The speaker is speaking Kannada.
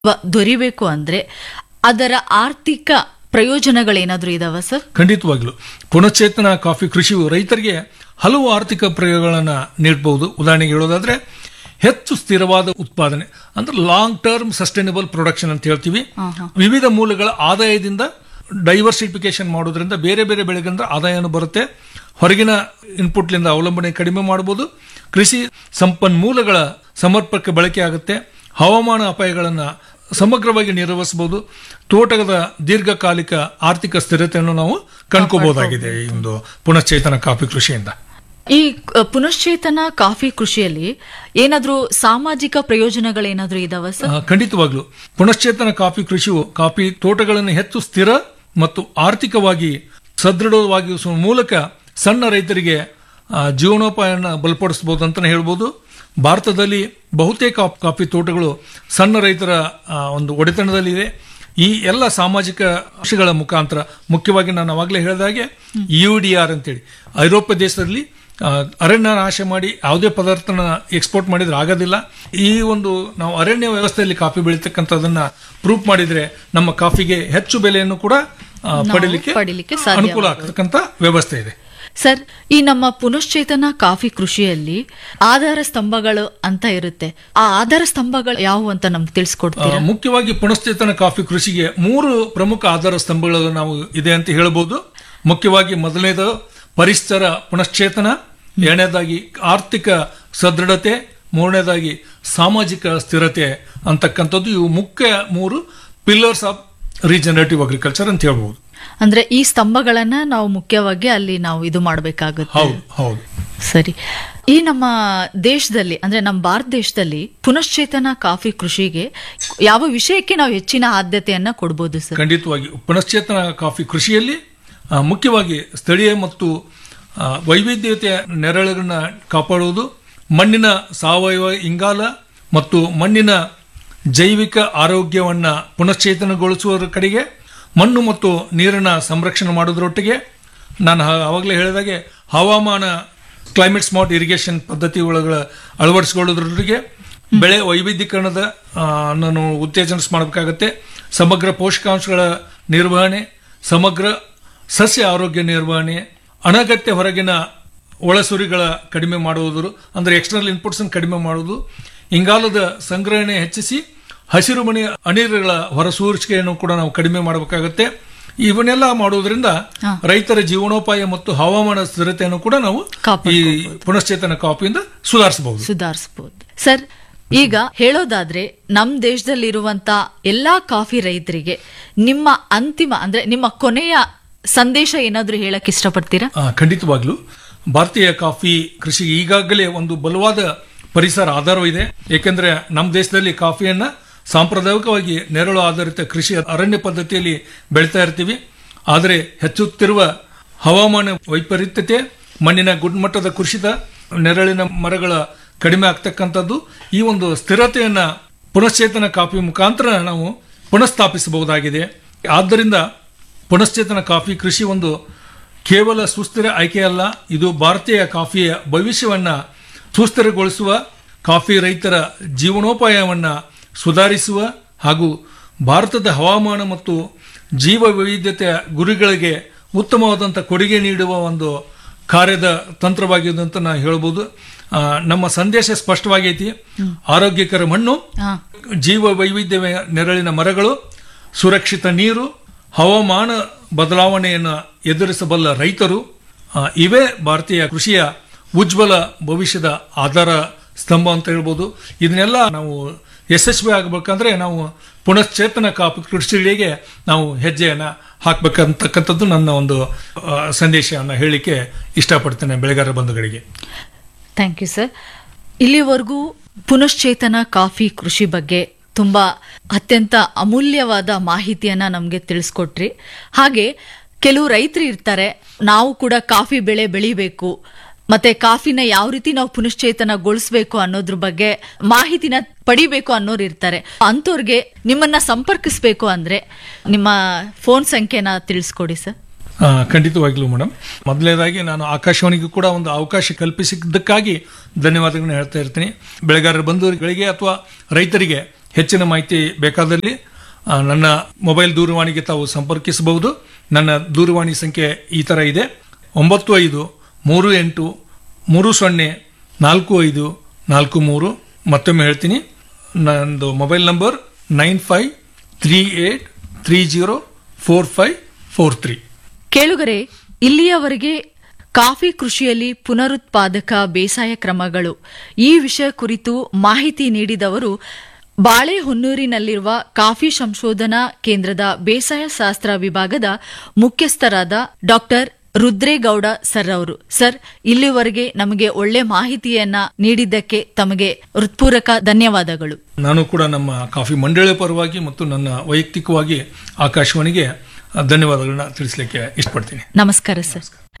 ವ- ದೊರಿಬೇಕು ಅಂದ್ರೆ ಅದರ ಆರ್ಥಿಕ ಪ್ರಯೋಜನಗಳೇನಾದ್ರೂ ಇದಾವ ಸರ್ ಖಂಡಿತವಾಗ್ಲು ಪುನಶ್ಚೇತನ ಕಾಫಿ ಕೃಷಿಯು ರೈತರಿಗೆ ಹಲವು ಆರ್ಥಿಕ ಪ್ರಯೋಗಗಳನ್ನು ನೀಡಬಹುದು ಉದಾಹರಣೆಗೆ ಹೇಳೋದಾದ್ರೆ ಹೆಚ್ಚು ಸ್ಥಿರವಾದ ಉತ್ಪಾದನೆ ಅಂದ್ರೆ ಲಾಂಗ್ ಟರ್ಮ್ ಸಸ್ಟೈನಬಲ್ ಪ್ರೊಡಕ್ಷನ್ ಅಂತ ಹೇಳ್ತೀವಿ ವಿವಿಧ ಮೂಲಗಳ ಆದಾಯದಿಂದ ಡೈವರ್ಸಿಫಿಕೇಶನ್ ಮಾಡೋದ್ರಿಂದ ಬೇರೆ ಬೇರೆ ಬೆಳೆಗಳಿಂದ ಆದಾಯನೂ ಬರುತ್ತೆ ಹೊರಗಿನ ಇನ್ಪುಟ್ಲಿಂದ ಅವಲಂಬನೆ ಕಡಿಮೆ ಮಾಡಬಹುದು ಕೃಷಿ ಸಂಪನ್ಮೂಲಗಳ ಸಮರ್ಪಕ ಬಳಕೆ ಆಗುತ್ತೆ ಹವಾಮಾನ ಅಪಾಯಗಳನ್ನು ಸಮಗ್ರವಾಗಿ ನಿರ್ವಹಿಸಬಹುದು ತೋಟದ ದೀರ್ಘಕಾಲಿಕ ಆರ್ಥಿಕ ಸ್ಥಿರತೆಯನ್ನು ನಾವು ಕಂಡ್ಕೋಬಹುದಾಗಿದೆ ಈ ಒಂದು ಪುನಶ್ಚೇತನ ಕಾಫಿ ಕೃಷಿಯಿಂದ ಈ ಅ, ಪುನಶ್ಚೇತನ ಕಾಫಿ ಕೃಷಿಯಲ್ಲಿ ಏನಾದ್ರೂ ಸಾಮಾಜಿಕ ಪ್ರಯೋಜನಗಳೇನಾದ್ರೂ ಇದಾವ ಸರ್ ಆ, ಖಂಡಿತವಾಗ್ಲು ಪುನಶ್ಚೇತನ ಕಾಫಿ ಕೃಷಿಯು ಕಾಫಿ ತೋಟಗಳನ್ನು ಹೆಚ್ಚು ಸ್ಥಿರ ಮತ್ತು ಆರ್ಥಿಕವಾಗಿ ಸದೃಢವಾಗಿಸುವ ಮೂಲಕ ಸಣ್ಣ ರೈತರಿಗೆ ಆ, ಜೀವನೋಪಾಯನ ಬಲಪಡಿಸಬಹುದು ಅಂತಾನೆ ಹೇಳ್ಬೋದು ಭಾರತದಲ್ಲಿ ಬಹುತೇಕ ಕಾಫಿ ತೋಟಗಳು ಸಣ್ಣ ರೈತರ ಆ, ಒಂದು ಒಡೆತನದಲ್ಲಿದೆ ಈ ಎಲ್ಲ ಸಾಮಾಜಿಕ ಅಂಶಗಳ ಮುಖಾಂತರ ಮುಖ್ಯವಾಗಿ ನಾನು ಅವಾಗಲೇ ಹೇಳಿದಾಗೆ ಯು ಡಿ ಆರ್ ಅಂತೇಳಿ ಐರೋಪ್ಯ ದೇಶದಲ್ಲಿ ಆ, ಅರಣ್ಯ ನಾಶ ಮಾಡಿ ಯಾವುದೇ ಪದಾರ್ಥನ ಎಕ್ಸ್ಪೋರ್ಟ್ ಮಾಡಿದ್ರೆ ಆಗೋದಿಲ್ಲ ಈ ಒಂದು ನಾವು ಅರಣ್ಯ ವ್ಯವಸ್ಥೆಯಲ್ಲಿ ಕಾಫಿ ಬೆಳೀತಕ್ಕಂಥದನ್ನ ಪ್ರೂಫ್ ಮಾಡಿದ್ರೆ ನಮ್ಮ ಕಾಫಿಗೆ ಹೆಚ್ಚು ಬೆಲೆಯನ್ನು ಕೂಡ ಆ, ಪಡಿಲಿಕ್ಕೆ ಪಡಿಲಿಕ್ಕೆ ಸಾಧ್ಯ ಅನುಕೂಲ ಆಗ್ತಕ್ಕಂಥ ವ್ಯವಸ್ಥೆ ಇದೆ ಸರ್ ಈ ನಮ್ಮ ಪುನಶ್ಚೇತನ ಕಾಫಿ ಕೃಷಿಯಲ್ಲಿ ಆಧಾರ ಸ್ತಂಭಗಳು ಅಂತ ಇರುತ್ತೆ ಆ ಆಧಾರ ಸ್ತಂಭಗಳು ಯಾವುವು ಅಂತ ನಮ್ಗೆ ಆ, ತಿಳಿಸ್ಕೊಡ್ತೀರಾ ಮುಖ್ಯವಾಗಿ ಪುನಶ್ಚೇತನ ಕಾಫಿ ಕೃಷಿಗೆ ಮೂರು ಪ್ರಮುಖ ಆಧಾರ ಸ್ತಂಭಗಳು ನಾವು ಇದೆ ಅಂತ ಹೇಳ್ಬೋದು ಮುಖ್ಯವಾಗಿ ಮೊದಲನೇದು ಪರಿಸರ ಪುನಶ್ಚೇತನ ಎರಡನೇದಾಗಿ ಆರ್ಥಿಕ ಸದೃಢತೆ ಮೂರನೇದಾಗಿ ಸಾಮಾಜಿಕ ಸ್ಥಿರತೆ ಅಂತಕ್ಕಂಥದ್ದು ಇವು ಮುಖ್ಯ ಮೂರು ಪಿಲ್ಲರ್ಸ್ ಆಫ್ ರೀಜನರೇಟಿವ್ ಅಗ್ರಿಕಲ್ಚರ್ ಅಂತ ಹೇಳ್ಬೋದು ಅಂದ್ರೆ ಈ ಸ್ತಂಭಗಳನ್ನ ನಾವು ಮುಖ್ಯವಾಗಿ ಅಲ್ಲಿ ನಾವು ಇದು ಮಾಡಬೇಕಾಗುತ್ತೆ ಹೌದು ಹೌದು ಸರಿ ಈ ನಮ್ಮ ದೇಶದಲ್ಲಿ ಅಂದ್ರೆ ನಮ್ಮ ಭಾರತ ದೇಶದಲ್ಲಿ ಪುನಶ್ಚೇತನ ಕಾಫಿ ಕೃಷಿಗೆ ಯಾವ ವಿಷಯಕ್ಕೆ ನಾವು ಹೆಚ್ಚಿನ ಆದ್ಯತೆಯನ್ನ ಕೊಡ್ಬೋದು ಸರ್ ಖಂಡಿತವಾಗಿ ಪುನಶ್ಚೇತನ ಕಾಫಿ ಕೃಷಿಯಲ್ಲಿ ಆ, ಮುಖ್ಯವಾಗಿ ಸ್ಥಳೀಯ ಮತ್ತು ಆ, ವೈವಿಧ್ಯತೆಯ ನೆರಳನ್ನ ಕಾಪಾಡುವುದು ಮಣ್ಣಿನ ಸಾವಯವ ಇಂಗಾಲ ಮತ್ತು ಮಣ್ಣಿನ ಜೈವಿಕ ಆರೋಗ್ಯವನ್ನ ಪುನಶ್ಚೇತನಗೊಳಿಸುವ ಕಡೆಗೆ ಮಣ್ಣು ಮತ್ತು ನೀರಿನ ಸಂರಕ್ಷಣೆ ಮಾಡೋದ್ರೊಟ್ಟಿಗೆ ನಾನು ಹ- ಆವಾಗಲೇ ಹೇಳಿದಾಗೆ ಹವಾಮಾನ ಕ್ಲೈಮೇಟ್ ಸ್ಮಾರ್ಟ್ ಇರಿಗೇಷನ್ ಪದ್ಧತಿ ಒಳಗ ಅಳವಡಿಸಿಕೊಳ್ಳೋದ್ರೊಟ್ಟಿಗೆ ಬೆಳೆ ವೈವಿಧ್ಯೀಕರಣದ ಆ, ನಾನು ಉತ್ತೇಜನ ಮಾಡಬೇಕಾಗತ್ತೆ ಸಮಗ್ರ ಪೋಷಕಾಂಶಗಳ ನಿರ್ವಹಣೆ ಸಮಗ್ರ ಸಸ್ಯ ಆರೋಗ್ಯ ನಿರ್ವಹಣೆ ಅನಗತ್ಯ ಹೊರಗಿನ ಒಳಸುರಿಗಳ ಕಡಿಮೆ ಮಾಡುವುದು ಅಂದ್ರೆ ಎಕ್ಸ್ಟರ್ನಲ್ ಇನ್ಪುಟ್ಸ್ ಕಡಿಮೆ ಮಾಡುವುದು ಇಂಗಾಲದ ಸಂಗ್ರಹಣೆ ಹೆಚ್ಚಿಸಿ ಹಸಿರು ಮನೆ ಅನಿಲಗಳ ಹೊರಸೂರಿಕೆಯನ್ನು ಕೂಡ ನಾವು ಕಡಿಮೆ ಮಾಡಬೇಕಾಗತ್ತೆ ಇವನ್ನೆಲ್ಲ ಮಾಡೋದ್ರಿಂದ ರೈತರ ಜೀವನೋಪಾಯ ಮತ್ತು ಹವಾಮಾನ ಸ್ಥಿರತೆಯನ್ನು ಕೂಡ ನಾವು ಈ ಪುನಶ್ಚೇತನ ಕಾಪಿಯಿಂದ ಸುಧಾರಿಸಬಹುದು ಸುಧಾರಿಸಬಹುದು ಸರ್ ಈಗ ಹೇಳೋದಾದ್ರೆ ನಮ್ ದೇಶದಲ್ಲಿರುವಂತ ಎಲ್ಲಾ ಕಾಫಿ ರೈತರಿಗೆ ನಿಮ್ಮ ಅಂತಿಮ ಅಂದ್ರೆ ನಿಮ್ಮ ಕೊನೆಯ ಸಂದೇಶ ಏನಾದ್ರೂ ಹೇಳಕ್ ಇಷ್ಟಪಡ್ತೀರಾ ಆ, ಖಂಡಿತವಾಗ್ಲೂ ಭಾರತೀಯ ಕಾಫಿ ಕೃಷಿ ಈಗಾಗಲೇ ಒಂದು ಬಲವಾದ ಪರಿಸರ ಆಧಾರವಿದೆ ಏಕೆಂದ್ರೆ ನಮ್ಮ ದೇಶದಲ್ಲಿ ಕಾಫಿಯನ್ನ ಸಾಂಪ್ರದಾಯಿಕವಾಗಿ ನೆರಳು ಆಧಾರಿತ ಕೃಷಿ ಅರಣ್ಯ ಪದ್ಧತಿಯಲ್ಲಿ ಬೆಳೀತಾ ಇರ್ತೀವಿ ಆದರೆ ಹೆಚ್ಚುತ್ತಿರುವ ಹವಾಮಾನ ವೈಪರೀತ್ಯತೆ ಮಣ್ಣಿನ ಗುಣಮಟ್ಟದ ಕುಸಿತ ನೆರಳಿನ ಮರಗಳ ಕಡಿಮೆ ಆಗ್ತಕ್ಕಂಥದ್ದು ಈ ಒಂದು ಸ್ಥಿರತೆಯನ್ನ ಪುನಶ್ಚೇತನ ಕಾಫಿ ಮುಖಾಂತರ ನಾವು ಪುನಃಸ್ಥಾಪಿಸಬಹುದಾಗಿದೆ ಆದ್ದರಿಂದ ಪುನಶ್ಚೇತನ ಕಾಫಿ ಕೃಷಿ ಒಂದು ಕೇವಲ ಸುಸ್ಥಿರ ಆಯ್ಕೆಯಲ್ಲ ಇದು ಭಾರತೀಯ ಕಾಫಿಯ ಭವಿಷ್ಯವನ್ನ ಸುಸ್ಥಿರಗೊಳಿಸುವ ಕಾಫಿ ರೈತರ ಜೀವನೋಪಾಯವನ್ನ ಸುಧಾರಿಸುವ ಹಾಗೂ ಭಾರತದ ಹವಾಮಾನ ಮತ್ತು ಜೀವ ವೈವಿಧ್ಯತೆಯ ಗುರಿಗಳಿಗೆ ಉತ್ತಮವಾದಂಥ ಕೊಡುಗೆ ನೀಡುವ ಒಂದು ಕಾರ್ಯದ ತಂತ್ರವಾಗಿದೆ ಅಂತ ನಾ ಹೇಳ್ಬೋದು ಆ, ನಮ್ಮ ಸಂದೇಶ ಸ್ಪಷ್ಟವಾಗೈತಿ ಆರೋಗ್ಯಕರ ಮಣ್ಣು ಹಾ ಜೀವ ವೈವಿಧ್ಯ ನೆರಳಿನ ಮರಗಳು ಸುರಕ್ಷಿತ ನೀರು ಹವಾಮಾನ ಬದಲಾವಣೆಯನ್ನು ಎದುರಿಸಬಲ್ಲ ರೈತರು ಆ, ಇವೇ ಭಾರತೀಯ ಕೃಷಿಯ ಉಜ್ವಲ ಭವಿಷ್ಯದ ಆಧಾರ ಸ್ತಂಭ ಅಂತ ಹೇಳ್ಬೋದು ಇದನ್ನೆಲ್ಲ ನಾವು ಯಶಸ್ವಿ ಆಗಬೇಕಂದ್ರೆ ನಾವು ಪುನಶ್ಚೇತನ ಕಾಪಿ ಕೃಷಿಗಳಿಗೆ ನಾವು ಹೆಜ್ಜೆಯನ್ನ ಹಾಕ್ಬೇಕಂತಕ್ಕಂಥದ್ದು ನನ್ನ ಒಂದು ಆ, ಸಂದೇಶವನ್ನು ಹೇಳಲಿಕ್ಕೆ ಇಷ್ಟಪಡ್ತೇನೆ ಬೆಳೆಗಾರ ಬಂಧುಗಳಿಗೆ ಥ್ಯಾಂಕ್ ಯು ಸರ್ ಇಲ್ಲಿವರೆಗೂ ಪುನಶ್ಚೇತನ ಕಾಫಿ ಕೃಷಿ ಬಗ್ಗೆ ತುಂಬಾ ಅತ್ಯಂತ ಅಮೂಲ್ಯವಾದ ಮಾಹಿತಿಯನ್ನ ನಮಗೆ ತಿಳಿಸ್ಕೊಟ್ರಿ ಹಾಗೆ ಕೆಲವು ರೈತರು ಇರ್ತಾರೆ ನಾವು ಕೂಡ ಕಾಫಿ ಬೆಳೆ ಬೆಳಿಬೇಕು ಮತ್ತೆ ಕಾಫಿನ ಯಾವ ರೀತಿ ನಾವು ಪುನಶ್ಚೇತನಗೊಳಿಸ್ಬೇಕು ಅನ್ನೋದ್ರ ಬಗ್ಗೆ ಮಾಹಿತಿನ ಪಡಿಬೇಕು ಅನ್ನೋರು ಇರ್ತಾರೆ ಅಂಥವ್ರಿಗೆ ನಿಮ್ಮನ್ನ ಸಂಪರ್ಕಿಸ್ಬೇಕು ಅಂದ್ರೆ ನಿಮ್ಮ ಫೋನ್ ಸಂಖ್ಯೆನ ತಿಳಿಸ್ಕೊಡಿ ಸರ್ ಆ, ಖಂಡಿತವಾಗ್ಲೂ ಮೇಡಮ್ ಮೊದಲನೇದಾಗಿ ನಾನು ಆಕಾಶವಾಣಿಗೂ ಕೂಡ ಒಂದು ಅವಕಾಶ ಕಲ್ಪಿಸಿದ್ದಕ್ಕಾಗಿ ಧನ್ಯವಾದಗಳನ್ನ ಹೇಳ್ತಾ ಇರ್ತೀನಿ ಬೆಳೆಗಾರರ ಬಂಧುಗಳಿಗೆ ಅಥವಾ ರೈತರಿಗೆ ಹೆಚ್ಚಿನ ಮಾಹಿತಿ ಬೇಕಾದಲ್ಲಿ ಆ, ನನ್ನ ಮೊಬೈಲ್ ದೂರವಾಣಿಗೆ ತಾವು ಸಂಪರ್ಕಿಸಬಹುದು ನನ್ನ ದೂರವಾಣಿ ಸಂಖ್ಯೆ ಈ ತರ ಇದೆ ಒಂಬತ್ತು ಐದು ಮೂರು ಎಂಟು ಮೂರು ಸೊನ್ನೆ ನಾಲ್ಕು ಐದು ನಾಲ್ಕು ಮೂರು ಮತ್ತೊಮ್ಮೆ ಹೇಳ್ತೀನಿ ನಂದು mobile number nine five three eight three zero four five four three ಕೇಳುಗರೆ ಇಲ್ಲಿಯವರೆಗೆ ಕಾಫಿ ಕೃಷಿಯಲ್ಲಿ ಪುನರುತ್ಪಾದಕ ಬೇಸಾಯ ಕ್ರಮಗಳು ಈ ವಿಷಯ ಕುರಿತು ಮಾಹಿತಿ ನೀಡಿದವರು ಬಾಳೆಹೊನ್ನೂರಿನಲ್ಲಿರುವ ಕಾಫಿ ಸಂಶೋಧನಾ ಕೇಂದ್ರದ ಬೇಸಾಯ ಶಾಸ್ತ್ರ ವಿಭಾಗದ ಮುಖ್ಯಸ್ಥರಾದ ಡಾಕ್ಟರ್ ರುದ್ರೇಗೌಡ ಸರ್ ಅವರು ಸರ್ ಇಲ್ಲಿವರೆಗೆ ನಮಗೆ ಒಳ್ಳೆ ಮಾಹಿತಿಯನ್ನ ನೀಡಿದ್ದಕ್ಕೆ ತಮಗೆ ಹೃತ್ಪೂರ್ವಕ ಧನ್ಯವಾದಗಳು ನಾನು ಕೂಡ ನಮ್ಮ ಕಾಫಿ ಮಂಡಳಿಯ ಪರವಾಗಿ ಮತ್ತು ನನ್ನ ವೈಯಕ್ತಿಕವಾಗಿ ಆಕಾಶವಾಣಿಗೆ ಧನ್ಯವಾದಗಳನ್ನ ತಿಳಿಸಲಿಕ್ಕೆ ಇಷ್ಟಪಡ್ತೀನಿ ನಮಸ್ಕಾರ ಸರ್